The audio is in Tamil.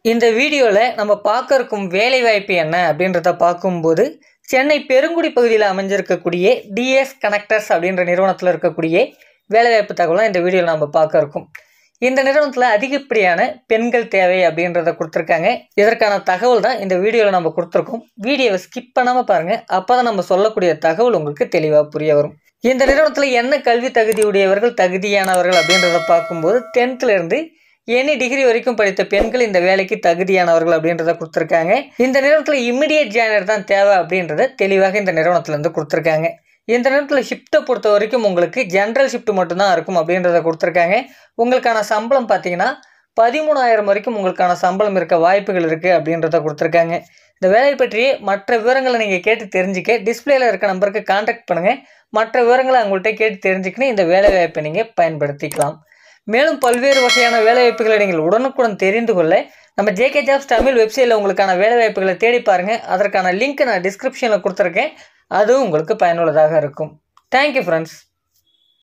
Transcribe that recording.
இந்த வீடியோவில் நம்ம பார்க்க இருக்கும் வேலைவாய்ப்பு என்ன அப்படின்றத பார்க்கும்போது சென்னை பெருங்குடி பகுதியில் அமைஞ்சிருக்கக்கூடிய டிஎஸ் கனெக்டர்ஸ் அப்படின்ற நிறுவனத்தில் இருக்கக்கூடிய வேலைவாய்ப்பு தகவலாம் இந்த வீடியோவில் நம்ம பார்க்க இருக்கோம் இந்த நிறுவனத்தில் அதிகப்படியான பெண்கள் தேவை அப்படின்றத கொடுத்துருக்காங்க இதற்கான தகவல் தான் இந்த வீடியோவில் நம்ம கொடுத்துருக்கோம் வீடியோவை ஸ்கிப் பண்ணாமல் பாருங்கள் அப்போ தான் நம்ம சொல்லக்கூடிய தகவல் உங்களுக்கு தெளிவாக புரிய வரும் இந்த நிறுவனத்தில் என்ன கல்வி தகுதியுடையவர்கள் தகுதியானவர்கள் அப்படின்றத பார்க்கும்போது டென்த்லேருந்து எனி டிகிரி வரைக்கும் படித்த பெண்கள் இந்த வேலைக்கு தகுதியானவர்கள் அப்படின்றத கொடுத்துருக்காங்க இந்த நிறுவனத்தில் இம்மிடியேட் ஜாயினர் தான் தேவை அப்படின்றத தெளிவாக இந்த நிறுவனத்துலேருந்து கொடுத்துருக்காங்க இந்த நிறுவனத்தில் ஷிஃப்ட்டை பொறுத்த வரைக்கும் உங்களுக்கு ஜென்ரல் ஷிஃப்ட் மட்டும்தான் இருக்கும் அப்படின்றத கொடுத்துருக்காங்க உங்களுக்கான சம்பளம் பார்த்தீங்கன்னா பதிமூணாயிரம் வரைக்கும் உங்களுக்கான சம்பளம் இருக்க வாய்ப்புகள் இருக்குது அப்படின்றத கொடுத்துருக்காங்க இந்த வேலையை பற்றி மற்ற விவரங்களை நீங்கள் கேட்டு தெரிஞ்சுக்க டிஸ்பிளேல இருக்க நம்பருக்கு காண்டாக்ட் பண்ணுங்கள் மற்ற விவரங்களை அவங்கள்ட்ட கேட்டு தெரிஞ்சுக்கின்னு இந்த வேலை வாய்ப்பை நீங்கள் பயன்படுத்திக்கலாம் மேலும் பல்வேறு வகையான வேலைவாய்ப்புகளை நீங்கள் உடனுக்குடன் தெரிந்து கொள்ள நம்ம ஜேகே ஜாப்ஸ் தமிழ் வெப்சைட்டில் உங்களுக்கான வேலைவாய்ப்புகளை தேடி பாருங்கள் அதற்கான லிங்க் நான் டிஸ்கிரிப்ஷனில் கொடுத்துருக்கேன் அதுவும் உங்களுக்கு பயனுள்ளதாக இருக்கும் தேங்க்யூ ஃப்ரெண்ட்ஸ்